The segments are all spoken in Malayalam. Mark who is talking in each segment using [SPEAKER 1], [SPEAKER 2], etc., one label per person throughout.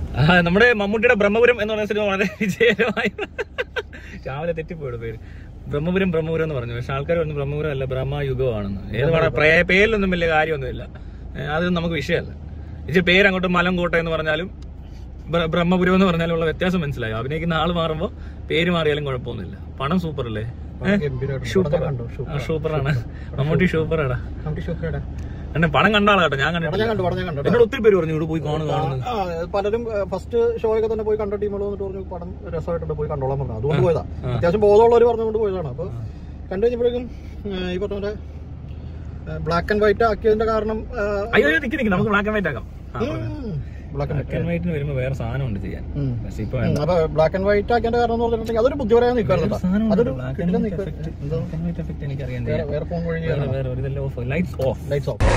[SPEAKER 1] ആ, നമ്മുടെ മമ്മൂട്ടിയുടെ ബ്രഹ്മപുരം എന്ന് പറയുന്ന സിനിമ വളരെ വിജയകരമായി രാവിലെ തെറ്റിപ്പോയുടെ പേര് ബ്രഹ്മപുരം ബ്രഹ്മപുരം എന്ന് പറഞ്ഞു പക്ഷെ ആൾക്കാർ പറഞ്ഞു ബ്രഹ്മപുരം അല്ല ബ്രഹ്മയുഗമാണെന്ന് ഏത് വേണം പ്രേ- പേരിലൊന്നും വലിയ കാര്യമൊന്നുമില്ല ഏ, അതൊന്നും നമുക്ക് വിഷയമല്ല ഇച്ചിരി പേര് അങ്ങോട്ട് മലങ്കോട്ട എന്ന് പറഞ്ഞാലും ബ്ര- ബ്രഹ്മപുരം എന്ന് പറഞ്ഞാലും ഉള്ള വ്യത്യാസം മനസ്സിലായോ അഭിനയിക്കുന്ന ആള് മാറുമ്പോൾ പേര് മാറിയാലും കുഴപ്പമൊന്നുമില്ല പണം സൂപ്പർ അല്ലേ സൂപ്പർ സൂപ്പറാണ് മമ്മൂട്ടി സൂപ്പറാടാ എന്നെ പണം കണ്ട ആളാ കേട്ടോ ഞാൻ കണ്ടിട്ടില്ല
[SPEAKER 2] കണ്ടു പടം ഞാൻ കണ്ടു
[SPEAKER 1] എന്നോട് ഒത്തിരി പേര് പറഞ്ഞു ഇവിടെ പോയി കാണു കാണുന്നു
[SPEAKER 2] ആ, പലരും ഫസ്റ്റ് ഷോ ഒക്കെ തന്നെ പോയി കണ്ട ടീമുകൾ വന്നിട്ട് പറഞ്ഞു പടം രസമായിട്ടുണ്ട് പോയി കണ്ടോളാൻ പറഞ്ഞു അതുകൊണ്ട് പോയതാ അത്യാവശ്യം ബോധമുള്ളവർ പറഞ്ഞുകൊണ്ട് പോയതാണ് അപ്പൊ കണ്ടു കഴിഞ്ഞപ്പോഴേക്കും ആ, ഈ പറഞ്ഞ പോലെ ബ്ലാക്ക് ആൻഡ് വൈറ്റ് ആക്കിയതിന്റെ കാരണം
[SPEAKER 1] അയ്യോ അയ്യോ, നിക്ക് നിക്ക് നമുക്ക് ബ്ലാക്ക് ആൻഡ് വൈറ്റ് ആക്കാം
[SPEAKER 2] ബ്ലാക്ക് ആൻഡ്
[SPEAKER 1] ബ്ലാക്ക് ആൻഡ് വൈറ്റിന് വരുമ്പോ വേറെ സാധനം ഉണ്ട് ചെയ്യാൻ പക്ഷെ ഇപ്പൊ
[SPEAKER 2] ഉം, അപ്പൊ ബ്ലാക്ക് ആൻഡ് വൈറ്റ് ആക്കിയതിന്റെ കാരണം എന്ന് പറഞ്ഞിട്ടുണ്ടെങ്കിൽ അതൊരു ബുദ്ധിപരമായ നിൽക്കാറുണ്ട് അതൊരു കിടിലൻ നിൽക്കുക എന്തോ
[SPEAKER 1] എഫക്ട് എനിക്കറിയാൻ
[SPEAKER 2] വേറെ വേറെ ഫോൺ വഴി
[SPEAKER 1] വേറെ വേറെ ഒരു ഇതെല്ലാം off lights off
[SPEAKER 2] lights off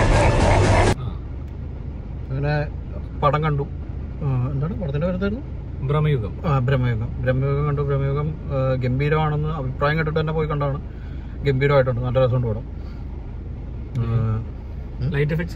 [SPEAKER 2] അങ്ങനെ പടം കണ്ടു ആ, എന്താണ് പടത്തിന്റെ പേരെന്തായിരുന്നു
[SPEAKER 1] ഭ്രമയുഗം
[SPEAKER 2] ആ ബ്രഹ്മയുഗം ബ്രഹ്മയുഗം കണ്ടു ബ്രഹ്മയുഗം ആ, ഗംഭീരമാണെന്ന് അഭിപ്രായം കേട്ടിട്ട് തന്നെ പോയി കണ്ടാണ് ഗംഭീരമായിട്ടുണ്ട് നല്ല രസമുണ്ട് പടം
[SPEAKER 1] ലൈറ്റ് എഫക്ട്സ്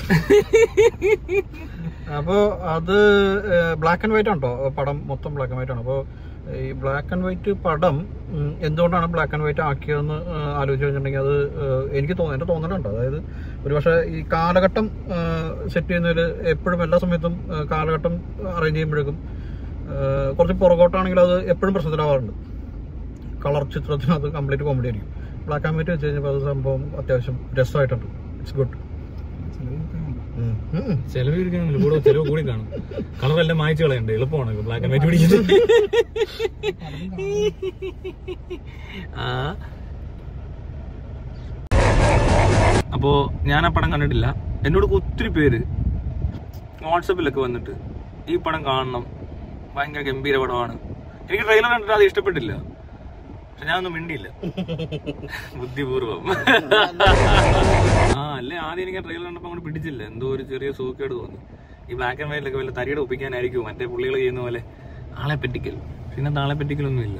[SPEAKER 2] അപ്പോൾ അത് ബ്ലാക്ക് ആൻഡ് വൈറ്റ് ആണോ പടം മൊത്തം ബ്ലാക്ക് ആൻഡ് വൈറ്റ് ആണ് അപ്പോൾ ഈ ബ്ലാക്ക് ആൻഡ് വൈറ്റ് പടം ഉം, എന്തുകൊണ്ടാണ് ബ്ലാക്ക് ആൻഡ് വൈറ്റ് ആക്കിയതെന്ന് ആ, ആലോചിച്ച് വെച്ചിട്ടുണ്ടെങ്കിൽ അത് ആ, എനിക്ക് തോന്നുന്നു എൻ്റെ തോന്നലുണ്ട് അതായത് ഒരുപക്ഷെ ഈ കാലഘട്ടം സെറ്റ് ചെയ്യുന്നതിൽ എപ്പോഴും എല്ലാ സമയത്തും ആ, കാലഘട്ടം അറേഞ്ച് ചെയ്യുമ്പോഴേക്കും ആ, കുറച്ച് പുറകോട്ടാണെങ്കിൽ അത് എപ്പോഴും പ്രശ്നത്തിലാവാറുണ്ട് കളർ ചിത്രത്തിന് അത് കംപ്ലീറ്റ് കോമഡി ആയിരിക്കും ബ്ലാക്ക് ആൻഡ് വൈറ്റ് വെച്ച് കഴിഞ്ഞപ്പോൾ അത് സംഭവം അത്യാവശ്യം രസമായിട്ടുണ്ട് ഇറ്റ്സ് ഗുഡ്
[SPEAKER 1] ചെലവ് ഇരിക്കുന്നില്ല കൂടെ ചെലവ് കൂടി കാണും കളറെല്ലാം മായച്ചു കളയണ്ട് എളുപ്പമാണ് ബ്ലാക്ക് ആൻഡ് വൈറ്റ് പിടിക്കുന്നത് ആ. അപ്പോ ഞാൻ ആ പടം കണ്ടിട്ടില്ല എന്നോട് ഒത്തിരി പേര് വാട്സപ്പിലൊക്കെ വന്നിട്ട് ഈ പടം കാണണം ഭയങ്കര ഗംഭീര പടമാണ് എനിക്ക് ട്രെയിലർ കണ്ടിട്ട് അത് ഇഷ്ടപ്പെട്ടില്ല പക്ഷെ ഞാനൊന്നും മിണ്ടിയില്ല ബുദ്ധിപൂർവം ആ അല്ലേ ആദ്യം എനിക്ക് ട്രെയിലർ കണ്ടപ്പോൾ അങ്ങോട്ട് പിടിച്ചില്ല എന്തോ ഒരു ചെറിയ സൂക്കേട് തോന്നി ഈ ബ്ലാക്ക് ആൻഡ് വൈറ്റിലൊക്കെ വല്ല തരിയുടെ ഒപ്പിക്കാനായിരിക്കും മറ്റേ പുള്ളികൾ ചെയ്യുന്ന പോലെ ആളെ പറ്റിക്കൽ പിന്നെ ആളെ പറ്റിക്കലൊന്നും ഇല്ല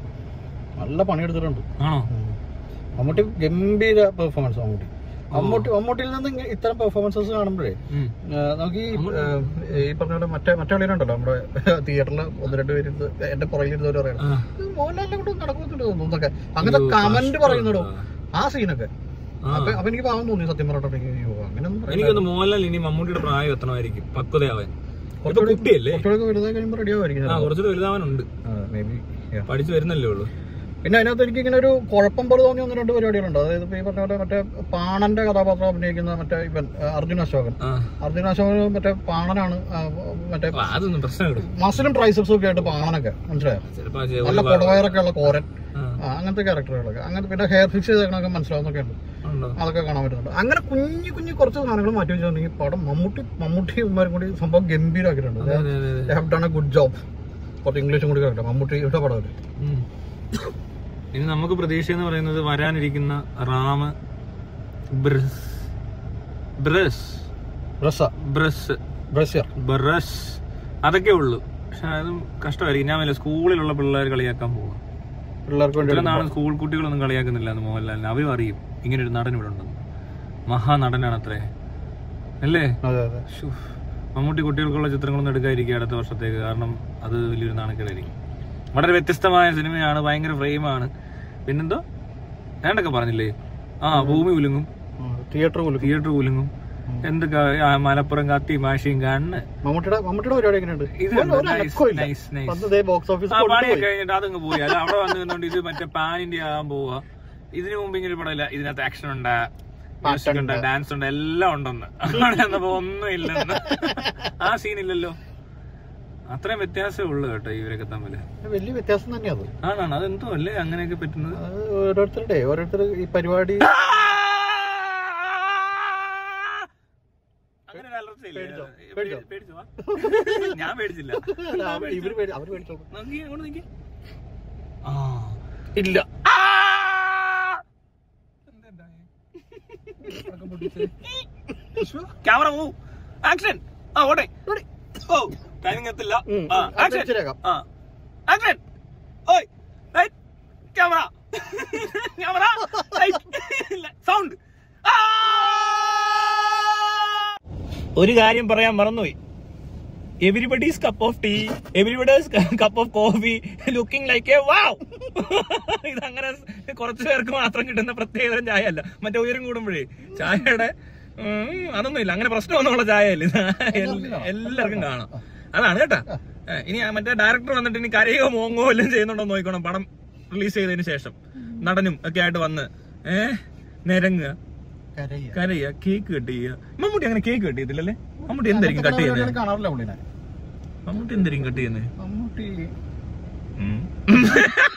[SPEAKER 2] നല്ല പണിയെടുത്തിട്ടുണ്ട്
[SPEAKER 1] ആണോ
[SPEAKER 2] മമ്മൂട്ടി ഗംഭീര പെർഫോമൻസ് മമ്മൂട്ടി മമ്മൂട്ടി മമ്മൂട്ടിയിൽ നിന്ന് ഇങ്ങ- ഇത്തരം പെർഫോമൻസസ് കാണുമ്പോഴേ
[SPEAKER 1] ഉം.
[SPEAKER 2] ആ, നമുക്ക് ഈ ആ, ഈ പറഞ്ഞ പോലെ മറ്റേ മറ്റേ കളിയിലുണ്ടല്ലോ നമ്മുടെ തിയേറ്ററിൽ ഒന്ന് രണ്ട് പേര് ഇരുന്ന് എന്റെ പുറകിലിരുന്നവർ പറയണം
[SPEAKER 1] ആ.
[SPEAKER 2] ഇത് മോഹൻലാലിനെ കൊണ്ട് നടക്കുന്നുണ്ട് തോന്നുന്നൊക്കെ അങ്ങനത്തെ കമന്റ് പറയുന്നിടോ ആ സീനൊക്കെ
[SPEAKER 1] ആ.
[SPEAKER 2] അപ്പൊ അപ്പൊ എനിക്ക് പാവം തോന്നി സത്യം പറഞ്ഞിട്ടുണ്ടെങ്കിൽ അയ്യോ അങ്ങനെയൊന്നും പറയണ്ട.
[SPEAKER 1] എനിക്കൊന്ന് മോഹൻലാൽ ഇനി മമ്മൂട്ടിയുടെ പ്രായം എത്തണമായിരിക്കും പക്വതയാവാൻ ഇപ്പൊ കുട്ടിയല്ലേ
[SPEAKER 2] കുറച്ചുകൂടെ വലുതായി കഴിയുമ്പോൾ റെഡി ആവുമായിരിക്കും
[SPEAKER 1] ആ കുറച്ചുകൂടെ വലുതാവാനുണ്ട്
[SPEAKER 2] മേ ബി
[SPEAKER 1] പഠിച്ചു വരുന്നല്ലേ ഉള്ളൂ
[SPEAKER 2] പിന്നെ അതിനകത്ത് എനിക്ക് ഇങ്ങനെ ഒരു കുഴപ്പം പോലെ തോന്നിയ ഒന്ന് രണ്ട് പരിപാടികളുണ്ട് അതായത് ഇപ്പൊ ഈ പറഞ്ഞ പോലെ മറ്റേ പാണന്റെ കഥാപാത്രം അഭിനയിക്കുന്ന മറ്റേ ഇവൻ ആ, അർജുൻ അശോകൻ
[SPEAKER 1] ആ
[SPEAKER 2] അർജുൻ അശോകൻ മറ്റേ പാണനാണ് ആ, മറ്റേ
[SPEAKER 1] അപ്പൊ അതൊന്നും പ്രശ്നം കിട്ടും
[SPEAKER 2] മസിലും ട്രൈസെപ്സും ഒക്കെ ആയിട്ട് പാണനൊക്കെ മനസ്സിലായോ
[SPEAKER 1] ചിലപ്പോ ആ ചെ-
[SPEAKER 2] നല്ല കൊടവയറൊക്കെ ഉള്ള കോരൻ
[SPEAKER 1] ആ,
[SPEAKER 2] ആ, അങ്ങനത്തെ ക്യാരക്ടറുകളൊക്കെ അങ്ങനെ പിന്നെ ഹെയർ ഫിക്സ് ചെയ്തേക്കണൊക്കെ മനസ്സിലാവുന്നൊക്കെ ഉണ്ട്
[SPEAKER 1] ഉണ്ടോ?
[SPEAKER 2] അതൊക്കെ കാണാൻ പറ്റുന്നുണ്ട് അങ്ങനെ കുഞ്ഞു കുഞ്ഞു കുറച്ച് സാധനങ്ങൾ മാറ്റി വെച്ചിട്ടുണ്ടെങ്കിൽ പടം മമ്മൂട്ടി മമ്മൂട്ടി ഇവന്മാരും കൂടി സംഭവം ഗംഭീരമാക്കിയിട്ടുണ്ട്
[SPEAKER 1] അതെ, അതെ, അതെ.
[SPEAKER 2] Have done a good job കുറച്ച് ഇംഗ്ലീഷും കൂടി കേട്ടോ മമ്മൂട്ടിയുടെ പടമല്ലേ
[SPEAKER 1] ഉം. ഇനി നമുക്ക് പ്രതീക്ഷ എന്ന് പറയുന്നത് വരാനിരിക്കുന്ന റാമ് ബ്രസ് ബ്രസ്
[SPEAKER 2] റസ
[SPEAKER 1] ബ്രസ്
[SPEAKER 2] ബ്രസിയർ
[SPEAKER 1] ബ്രസ് അതൊക്കെ ഉള്ളു പക്ഷെ അതും കഷ്ടമായിരിക്കും ഞാൻ വല്ല സ്കൂളിലുള്ള പിള്ളേർ കളിയാക്കാൻ പോവാം
[SPEAKER 2] പിള്ളേർക്ക് വേണ്ടി
[SPEAKER 1] ഇത്ര നാളും സ്കൂൾ കുട്ടികളൊന്നും കളിയാക്കുന്നില്ല എന്ന് മോഹൻലാലിന് അവരും അറിയും ഇങ്ങനെ ഒരു നടൻ ഇവിടെ ഉണ്ടെന്ന് മഹാനടനാണ് അത്രേ അല്ലേ
[SPEAKER 2] അതെ അതെ
[SPEAKER 1] ശ്ശോ. മമ്മൂട്ടി കുട്ടികൾക്കുള്ള ചിത്രങ്ങളൊന്നും എടുക്കാതിരിക്കുക അടുത്ത വർഷത്തേക്ക് കാരണം അത് വലിയൊരു നാണക്കേടായിരിക്കും വളരെ വ്യത്യസ്തമായ സിനിമയാണ് ഭയങ്കര ഫ്രെയിമാണ് പിന്നെന്തോ ഞാനൊക്കെ പറഞ്ഞില്ലേ ആ ഭൂമി ഉലുങ്ങും
[SPEAKER 2] തിയേറ്റർ പോലും
[SPEAKER 1] തിയേറ്റർ ഉലുങ്ങും എന്ത് ക- ആ, മലപ്പുറം കത്തി മാഷിയും കണ്ണ്
[SPEAKER 2] മമ്മൂട്ടിയുടെ മമ്മൂട്ടിയുടെ പരിപാടി എങ്ങനെയുണ്ട്
[SPEAKER 1] ഇത്
[SPEAKER 2] ഒരു- ഒരു
[SPEAKER 1] nice,
[SPEAKER 2] അനക്കവും ഇല്ല.
[SPEAKER 1] nice, nice.
[SPEAKER 2] പണ്ട് ബോക്സ് ഓഫീസ്
[SPEAKER 1] ആ പണിയൊക്കെ കഴിഞ്ഞിട്ട് അതങ്ങ് പോയി അല്ല അവിടെ വന്ന് നിന്നോണ്ട് ഇത് മറ്റേ പാൻ ഇന്ത്യ ആകാൻ പോവാ ഇതിനു മുമ്പ് ഇങ്ങനെ പടമില്ല ഇതിനകത്ത് ആക്ഷൻ ഉണ്ട് മ്യൂസിക് ഉണ്ട് ഡാൻസ് ഉണ്ട് എല്ലാം ഉണ്ടെന്ന് അവിടെ ചെന്നപ്പോ ഒന്നും ഇല്ലെന്ന് ആ സീൻ ഇല്ലല്ലോ അത്രയും വ്യത്യാസമേ ഉള്ളു കേട്ടോ ഇവരൊക്കെ തമ്മില്
[SPEAKER 2] വലിയ വ്യത്യാസം തന്നെയാണ്
[SPEAKER 1] ആണാണ് അതെന്തോ അല്ലേ അങ്ങനെയൊക്കെ പറ്റുന്നത്
[SPEAKER 2] അത് ഓരോരുത്തരുടെ ഓരോരുത്തർ ഈ പരിപാടി
[SPEAKER 1] അങ്ങനെ ഒരു അലർച്ചയില്ലേ?
[SPEAKER 2] പേടിച്ചോ?
[SPEAKER 1] പേടി- പേടിച്ചോ? ഞാൻ പേടിച്ചില്ല
[SPEAKER 2] ഇവര് പേടി- അവര് പേടിച്ചോ
[SPEAKER 1] നോക്കി അങ്ങോട്ട് നോക്കി ആ ഇല്ല ക്യാമറ മൂവ് ആക്ഷൻ ആ ഓടെ ഓ ടൈമിംഗ് എത്തില്ല
[SPEAKER 2] ഉം,
[SPEAKER 1] ആ
[SPEAKER 2] അത്
[SPEAKER 1] ആക്ഷൻ
[SPEAKER 2] ശരിയാക്കാം.
[SPEAKER 1] ആ ആക്ഷൻ ഓയ് light camera camera light sound ഒരു കാര്യം പറയാൻ മറന്നുപോയി everybody's cup of tea everybody's cup of coffee looking like a wow ഇതങ്ങനെ കുറച്ചു പേർക്ക് മാത്രം കിട്ടുന്ന പ്രത്യേകതരം ചായ അല്ല മറ്റേ ഉയരം കൂടുമ്പോഴേ ചായയുടെ ഉം, അതൊന്നുമില്ല അങ്ങനെ പ്രശ്നമൊന്നുമുള്ള ചായ അല്ല ഇത് എല്ല- എല്ലാവർക്കും കാണാം അതാണ് കേട്ടാ ഏ, ഇനി ആ മറ്റേ ഡയറക്ടർ വന്നിട്ട് ഇനി കരയോ മോങ്ങോ എല്ലാം ചെയ്യുന്നുണ്ടോ എന്ന് നോക്കണം പടം റിലീസ് ചെയ്തതിന് ശേഷം നടനും ഒക്കെ ആയിട്ട് വന്ന് ഏഹ് നിരങ്ങുക
[SPEAKER 2] കരയ്യ.
[SPEAKER 1] കരയുക കേക്ക് കട്ട് ചെയ്യുക മമ്മൂട്ടി അങ്ങനെ കേക്ക് കട്ട് ചെയ്തില്ലല്ലേ മമ്മൂട്ടി എന്തായിരിക്കും കട്ട് ചെയ്യുന്നത്
[SPEAKER 2] പരിപാടികൾ കാണാറില്ല പുള്ളിനെ
[SPEAKER 1] മമ്മൂട്ടി എന്തായിരിക്കും കട്ട് ചെയ്യുന്നത്
[SPEAKER 2] മമ്മൂട്ടി
[SPEAKER 1] ഉം.